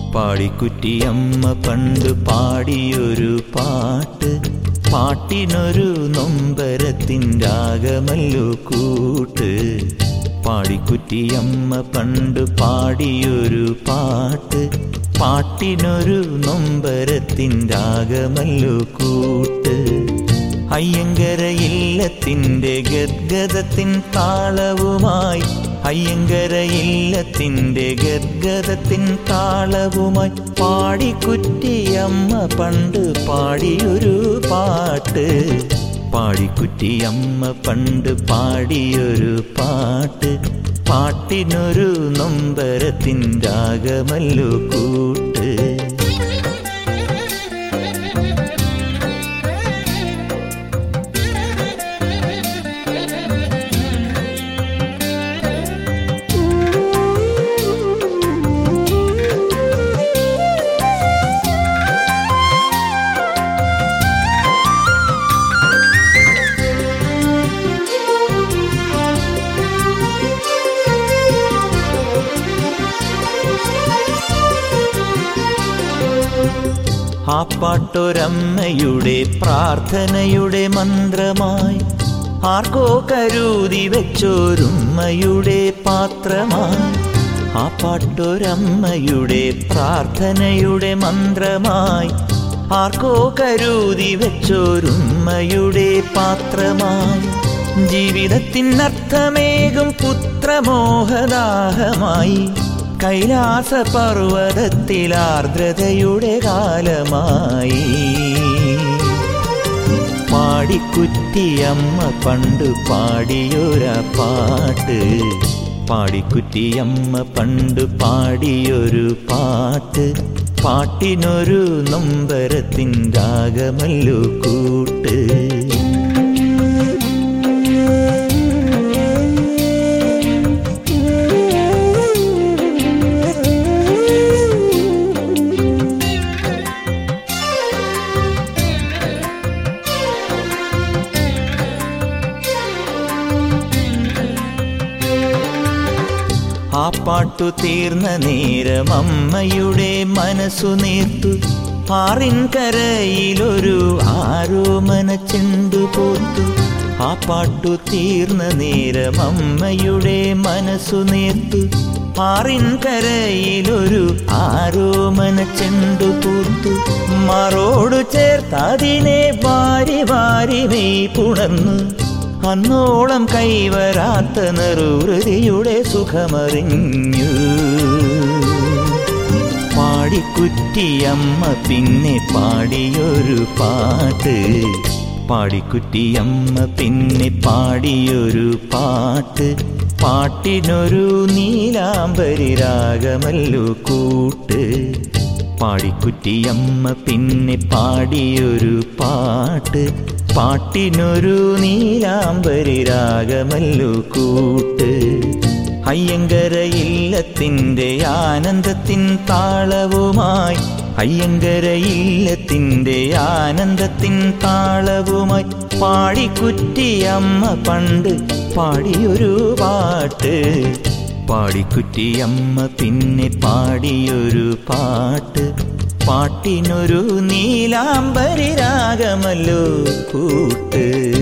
പാടിക്കുറ്റിയമ്മ പണ്ട് പാടിയൊരു പാട്ട് പാട്ടിനൊരു നൊമ്പരത്തിൻ രാഗമല്ലോ കൂട്ട് പാടിക്കുറ്റിയമ്മ പണ്ട് പാടിയൊരു പാട്ട് പാട്ടിനൊരു നൊമ്പരത്തിൻ രാഗമല്ലോ കൂട്ട് അയ്യങ്കര ഇല്ലത്തിൻ്റെ ഗദ്ഗതത്തിൻ താളവുമായി അയ്യങ്കര ഇല്ലത്തിൻ്റെ ഗദ്ഗതത്തിൻ താളവുമായി പാടിക്കുറ്റിയമ്മ പണ്ട് പാടിയൊരു പാട്ട് പാടിക്കുറ്റിയമ്മ പണ്ട് പാടിയൊരു പാട്ട് പാട്ടിനൊരു നൊമ്പരത്തിൻ രാഗമല്ലോ കൂട്ട് ആ പാട്ടൊരമ്മയുടെ പ്രാർത്ഥനയുടെ മന്ത്രമായി ആർക്കോ കരുതി വെച്ചോരുമ്മയുടെ പാത്രമായി ആ പാട്ടൊരമ്മയുടെ പ്രാർത്ഥനയുടെ മന്ത്രമായി ആർക്കോ കരുതി വെച്ചോരുമ്മയുടെ പാത്രമായി ജീവിതത്തിനർത്ഥമേകും പുത്രമോഹദാഹമായി കൈലാസ പർവ്വതത്തിൽ ആർദ്രതയുടെ കാലമായി പാടിക്കുറ്റിയമ്മ പണ്ട് പാടിയൊര പാട്ട് പാടിക്കുറ്റിയമ്മ പണ്ട് പാടിയൊരു പാട്ട് പാട്ടിനൊരു നൊമ്പരത്തിൻ രാഗമല്ലോ കൂട്ട് ആ പാട്ടു തീർന്ന നേരം അമ്മയുടെ മനസ്സു നേർത്തു ആറിൻ കരയിലൊരു ആരോമന ചെണ്ടു പോത്തു ആ പാട്ടു തീർന്ന നേരം അമ്മയുടെ മനസ്സു നേർത്തു ആറിൻ കരയിലൊരു ആരോമന ചെണ്ടു പൂത്തു മറോടു ചേർത്തതിനെ വാരി വാരി മെയ് പുണർന്നു അന്നോളം കൈവരാത്ത നെറുഹൃതിയുടെ സുഖമറിഞ്ഞു പാടിക്കുറ്റിയമ്മ പിന്നെ പാടിയൊരു പാട്ട് പാടിക്കുറ്റിയമ്മ പിന്നെ പാടിയൊരു പാട്ട് പാട്ടിനൊരു നീലാംബരി രാഗമല്ലോ കൂട്ട് പാടിക്കുറ്റിയമ്മ പിന്നെ പാടിയൊരു പാട്ട് പാട്ടിനൊരു നീലാംബരി രാഗമല്ലോ കൂട്ട് അയ്യങ്കര ഇല്ലത്തിൻ്റെ ആനന്ദത്തിൻ താളവുമായി അയ്യങ്കര ഇല്ലത്തിൻ്റെ ആനന്ദത്തിൻ താളവുമായി പാടിക്കുറ്റിയമ്മ പണ്ട് പാടിയൊരു പാട്ട് പാടിക്കുറ്റിയമ്മ പിന്നെ പാടിയൊരു പാട്ട് പാട്ടിനൊരു നീലാംബരി രാഗമല്ലോ കൂട്ട്